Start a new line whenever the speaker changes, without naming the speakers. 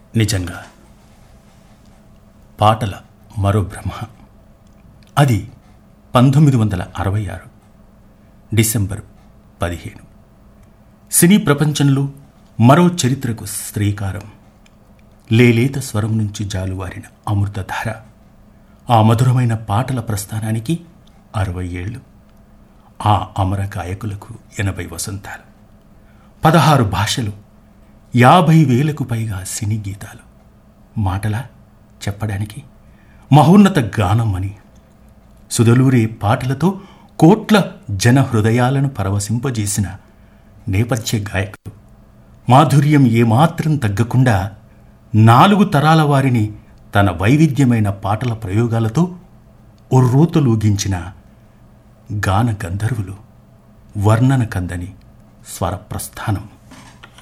నిజంగా పాటల మరో బ్రహ్మ అది పంతొమ్మిది వందల అరవై ఆరు డిసెంబర్ పదిహేను సినీ ప్రపంచంలో మరో చరిత్రకు శ్రీకారం లేలేత స్వరం నుంచి జాలువారిన అమృతధార ఆ మధురమైన పాటల ప్రస్థానానికి అరవై ఏళ్ళు ఆ అమర గాయకులకు ఎనభై వసంతాలు పదహారు భాషలు యాభై వేలకు పైగా సినీ గీతాలు మాటలా చెప్పడానికి మహోన్నత గానం అని సుదలూరే పాటలతో కోట్ల జన హృదయాలను పరవశింపజేసిన నేపథ్య గాయకుడు మాధుర్యం ఏమాత్రం తగ్గకుండా నాలుగు తరాల వారిని తన వైవిధ్యమైన పాటల ప్రయోగాలతో ఉర్రూతలూగించిన గాన గంధర్వులు వర్ణన కందని స్వరప్రస్థానం